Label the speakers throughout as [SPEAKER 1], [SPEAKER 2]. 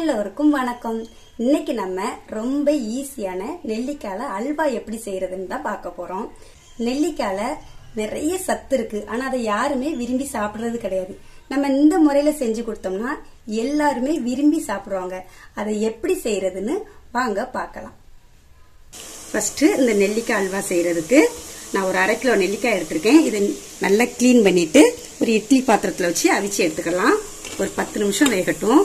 [SPEAKER 1] எல்லோருக்கும் வணக்கம் இன்னைக்கு நம்ம ரொம்ப ஈஸியான நெல்லிக்கால அல்வா எப்படி செய்யறதுன்னு தான் பார்க்க போறோம் நெல்லிக்கால நிறைய சத்து இருக்கு ஆனா அதை யாருமே விரும்பி சாப்பிடுறது கிடையாது நம்ம இந்த முறையில செஞ்சு கொடுத்தோம்னா எல்லாருமே விரும்பி சாப்பிடுவாங்க அதை எப்படி செய்யறதுன்னு வாங்க பார்க்கலாம் ஃபர்ஸ்ட் இந்த நெல்லிக்காய் அல்வா செய்யறதுக்கு நான் ஒரு அரை கிலோ நெல்லிக்காய் எடுத்திருக்கேன் இதை நல்லா க்ளீன் பண்ணிட்டு ஒரு இட்லி பாத்திரத்தில் வச்சு அவிச்சு எடுத்துக்கலாம் ஒரு பத்து நிமிஷம் வேகட்டும்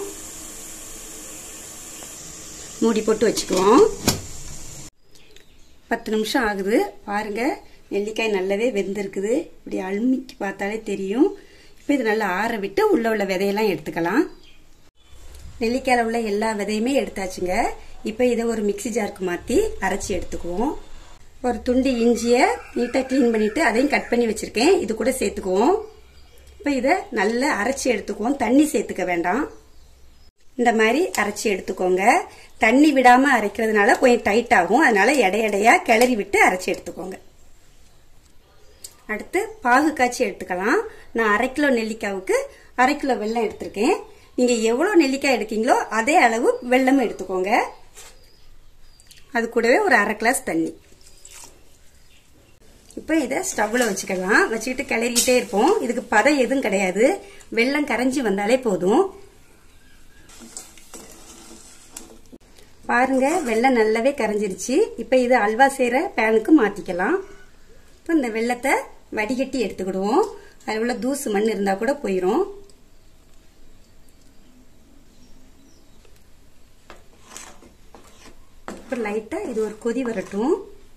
[SPEAKER 1] மூடி போட்டு வச்சுக்குவோம் பத்து நிமிஷம் ஆகுது பாருங்க நெல்லிக்காய் நல்லாவே வெந்திருக்குது இப்படி அழுமிக்கு பார்த்தாலே தெரியும் இப்போ இது நல்லா ஆற விட்டு உள்ள உள்ள விதையெல்லாம் எடுத்துக்கலாம் நெல்லிக்காயில் உள்ள எல்லா விதையுமே எடுத்தாச்சுங்க இப்போ இதை ஒரு மிக்சி ஜாருக்கு மாற்றி அரைச்சி எடுத்துக்குவோம் ஒரு துண்டு இஞ்சியை நீட்டாக க்ளீன் பண்ணிட்டு அதையும் கட் பண்ணி வச்சிருக்கேன் இது கூட சேர்த்துக்குவோம் இப்போ இதை நல்லா அரைச்சி எடுத்துக்குவோம் தண்ணி சேர்த்துக்க வேண்டாம் இந்த மாதிரி அரைச்சி எடுத்துக்கோங்க தண்ணி விடாம அரைக்கிறதுனால கொஞ்சம் டைட் ஆகும் அதனால எடை எடையா கிளறி விட்டு அரைச்சி எடுத்துக்கோங்க அடுத்து பாகு காய்ச்சி எடுத்துக்கலாம் நான் அரை கிலோ நெல்லிக்காவுக்கு அரை கிலோ வெல்லம் எடுத்திருக்கேன் நீங்க எவ்வளவு நெல்லிக்காய் எடுக்கீங்களோ அதே அளவு வெள்ளமும் எடுத்துக்கோங்க அது கூடவே ஒரு அரை கிளாஸ் தண்ணி இப்போ இதை ஸ்டவ்ல வச்சுக்கலாம் வச்சுக்கிட்டு கிளறிக்கிட்டே இருப்போம் இதுக்கு பதம் எதுவும் கிடையாது வெள்ளம் கரைஞ்சி வந்தாலே போதும் பாருங்க வெள்ளம் நல்லாவே கரைஞ்சிருச்சு இப்போ இது அல்வா செய்யற பேனுக்கு மாத்திக்கலாம் இப்போ இந்த வெள்ளத்தை வடிகட்டி எடுத்துக்கிடுவோம் அதில் உள்ள தூசு மண் இருந்தா கூட போயிடும் இப்போ லைட்டா இது ஒரு கொதி வரட்டும்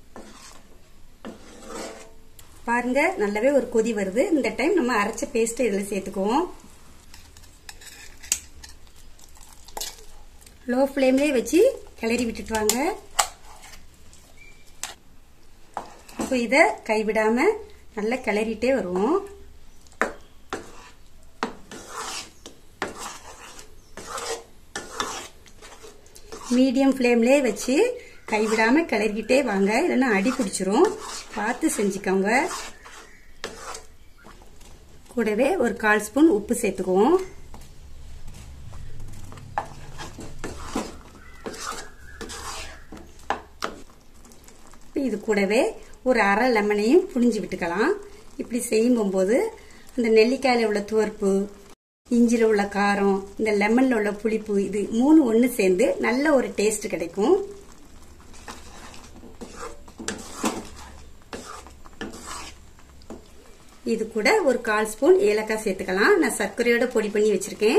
[SPEAKER 1] பாருங்க நல்லாவே ஒரு கொதி வருது இந்த டைம் நம்ம அரைச்ச பேஸ்ட் இதில் சேர்த்துக்குவோம் லோ ஃப்ளேம்லேயே வச்சு கிளறி விட்டுட்டு வாங்க இப்போ இதை கைவிடாம நல்லா கிளறிட்டே வருவோம் மீடியம் ஃப்ளேம்லேயே வச்சு கைவிடாம கிளறிக்கிட்டே வாங்க இல்லைன்னா அடி பிடிச்சிரும் பார்த்து செஞ்சுக்கோங்க கூடவே ஒரு கால் ஸ்பூன் உப்பு சேர்த்துக்குவோம் இது கூடவே ஒரு அரை லெமனையும் புழிஞ்சு விட்டுக்கலாம் இப்படி செய்யும் போது அந்த நெல்லிக்காயில உள்ள துவர்ப்பு இஞ்சில உள்ள காரம் இந்த லெமன்ல உள்ள புளிப்பு இது மூணு ஒன்று சேர்ந்து நல்ல ஒரு டேஸ்ட் கிடைக்கும் இது கூட ஒரு கால் ஸ்பூன் ஏலக்காய் சேர்த்துக்கலாம் நான் சர்க்கரையோட பொடி பண்ணி வச்சிருக்கேன்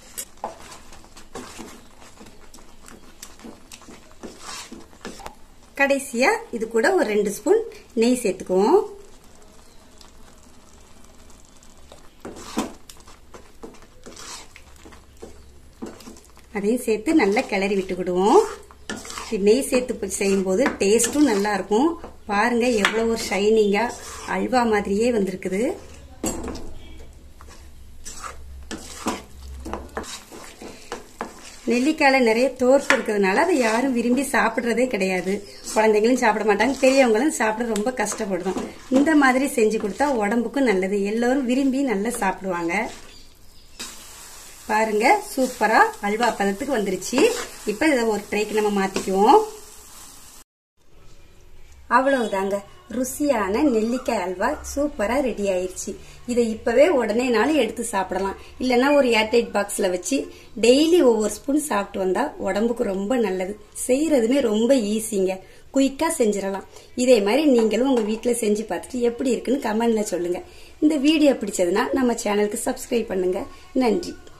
[SPEAKER 1] கடைசியா இது கூட ஒரு ரெண்டு ஸ்பூன் நெய் சேர்த்துக்குவோம் அதையும் சேர்த்து நல்லா கிளறி விட்டுக்கிடுவோம் நெய் சேர்த்து செய்யும் போது டேஸ்ட்டும் நல்லா இருக்கும் பாருங்க எவ்வளவு ஒரு ஷைனிங்கா அல்வா மாதிரியே வந்திருக்குது நெல்லிக்காயில நிறைய தோர்ப்பு இருக்கிறதுனால அதை யாரும் விரும்பி சாப்பிட்றதே கிடையாது குழந்தைங்களும் சாப்பிட மாட்டாங்க பெரியவங்களும் சாப்பிட ரொம்ப கஷ்டப்படுறோம் இந்த மாதிரி செஞ்சு கொடுத்தா உடம்புக்கும் நல்லது எல்லோரும் விரும்பி நல்லா சாப்பிடுவாங்க பாருங்க சூப்பரா அல்வா பதத்துக்கு வந்துருச்சு இப்ப இதை ஒரு ட்ரைக்கு நம்ம மாத்திக்குவோம் அவ்வளவுதாங்க ருசியான நெல்லிக்காய் அல்வா சூப்பரா ரெடி ஆயிருச்சு இதை இப்பவே உடனேனாலும் எடுத்து சாப்பிடலாம் இல்லைன்னா ஒரு ஏர்டைட் பாக்ஸ்ல வச்சு டெய்லி ஒவ்வொரு ஸ்பூன் சாப்பிட்டு வந்தா உடம்புக்கு ரொம்ப நல்லது செய்யறதுமே ரொம்ப ஈஸிங்க குயிக்கா செஞ்சிடலாம் இதே மாதிரி நீங்களும் உங்க வீட்டுல செஞ்சு பார்த்துட்டு எப்படி இருக்குன்னு கமெண்ட்ல சொல்லுங்க இந்த வீடியோ பிடிச்சதுன்னா நம்ம சேனலுக்கு சப்ஸ்கிரைப் பண்ணுங்க நன்றி